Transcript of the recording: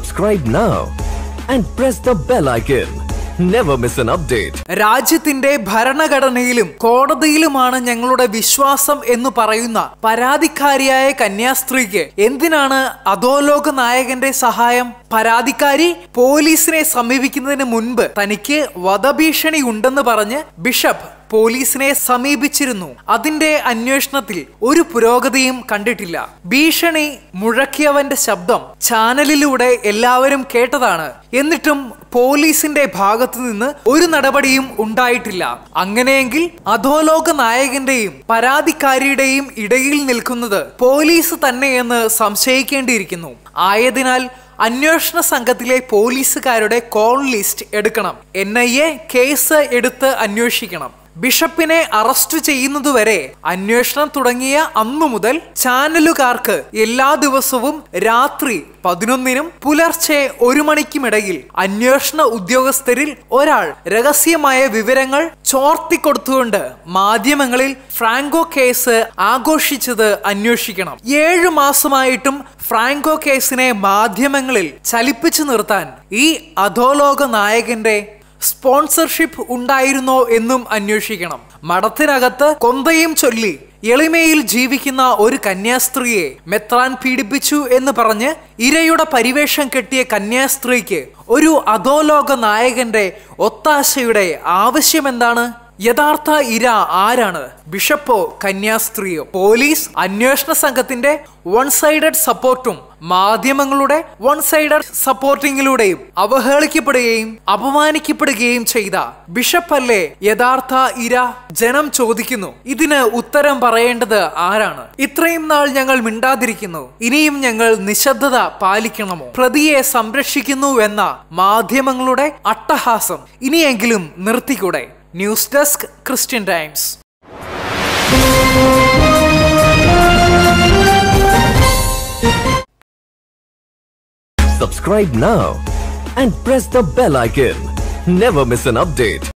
Subscribe now and press the bell icon. Never miss an update. രാജ്യത്തിന്റെ ഭരണഘടനയിലും കോടതിയിലുമാണ് ഞങ്ങളുടെ വിശ്വാസം എന്ന് പറയുന്ന പരാതിക്കാരിയായ കന്യാസ്ത്രീക്ക് എന്തിനാണ് അധോലോക നായകന്റെ സഹായം പരാതിക്കാരി പോലീസിനെ സമീപിക്കുന്നതിന് മുൻപ് തനിക്ക് വധഭീഷണി ഉണ്ടെന്ന് പറഞ്ഞ് ബിഷപ്പ് പോലീസിനെ സമീപിച്ചിരുന്നു അതിന്റെ അന്വേഷണത്തിൽ ഒരു പുരോഗതിയും കണ്ടിട്ടില്ല ഭീഷണി മുഴക്കിയവന്റെ ശബ്ദം ചാനലിലൂടെ എല്ലാവരും കേട്ടതാണ് എന്നിട്ടും പോലീസിന്റെ ഭാഗത്തു നിന്ന് ഒരു നടപടിയും ഉണ്ടായിട്ടില്ല അങ്ങനെയെങ്കിൽ അധോലോക നായകന്റെയും പരാതിക്കാരിയുടെയും ഇടയിൽ നിൽക്കുന്നത് പോലീസ് തന്നെയെന്ന് സംശയിക്കേണ്ടിയിരിക്കുന്നു ആയതിനാൽ അന്വേഷണ സംഘത്തിലെ പോലീസുകാരുടെ കോൾ ലിസ്റ്റ് എടുക്കണം എൻ ഐ എ കേസ് എടുത്ത് അന്വേഷിക്കണം ബിഷപ്പിനെ അറസ്റ്റ് ചെയ്യുന്നതുവരെ അന്വേഷണം തുടങ്ങിയ അന്നു മുതൽ ചാനലുകാർക്ക് എല്ലാ ദിവസവും രാത്രി പതിനൊന്നിനും പുലർച്ചെ ഒരു മണിക്കുമിടയിൽ അന്വേഷണ ഉദ്യോഗസ്ഥരിൽ ഒരാൾ രഹസ്യമായ വിവരങ്ങൾ ചോർത്തിക്കൊടുത്തുകൊണ്ട് മാധ്യമങ്ങളിൽ ഫ്രാങ്കോ കേസ് ആഘോഷിച്ചത് അന്വേഷിക്കണം ഏഴു മാസമായിട്ടും ഫ്രാങ്കോ കേസിനെ മാധ്യമങ്ങളിൽ ചലിപ്പിച്ചു നിർത്താൻ ഈ അധോലോക നായകന്റെ സ്പോൺസർഷിപ്പ് ഉണ്ടായിരുന്നോ എന്നും അന്വേഷിക്കണം മഠത്തിനകത്ത് കൊന്തയും ചൊല്ലി എളിമയിൽ ജീവിക്കുന്ന ഒരു കന്യാസ്ത്രീയെ മെത്രാൻ പീഡിപ്പിച്ചു എന്ന് പറഞ്ഞ് ഇരയുടെ പരിവേഷം കെട്ടിയ കന്യാസ്ത്രീക്ക് ഒരു അധോലോക നായകന്റെ ഒത്താശയുടെ ആവശ്യമെന്താണ് യഥാർത്ഥ ഇര ആരാണ് ബിഷപ്പോ കന്യാസ്ത്രീയോ പോലീസ് അന്വേഷണ സംഘത്തിന്റെ വൺ സൈഡഡ് സപ്പോർട്ടും മാധ്യമങ്ങളുടെ വൺ സൈഡഡ് സപ്പോർട്ടിങ്ങിലൂടെയും അവഹേളിക്കപ്പെടുകയും അപമാനിക്കപ്പെടുകയും ചെയ്ത ബിഷപ്പല്ലേ യഥാർത്ഥ ഇര ജനം ചോദിക്കുന്നു ഇതിന് ഉത്തരം പറയേണ്ടത് ആരാണ് ഇത്രയും നാൾ ഞങ്ങൾ മിണ്ടാതിരിക്കുന്നു ഇനിയും ഞങ്ങൾ നിശബ്ദത പാലിക്കണമോ പ്രതിയെ സംരക്ഷിക്കുന്നുവെന്ന മാധ്യമങ്ങളുടെ അട്ടഹാസം ഇനിയെങ്കിലും നിർത്തിക്കൂടെ news desk Christian Times Subscribe now and press the bell icon. Never miss an update.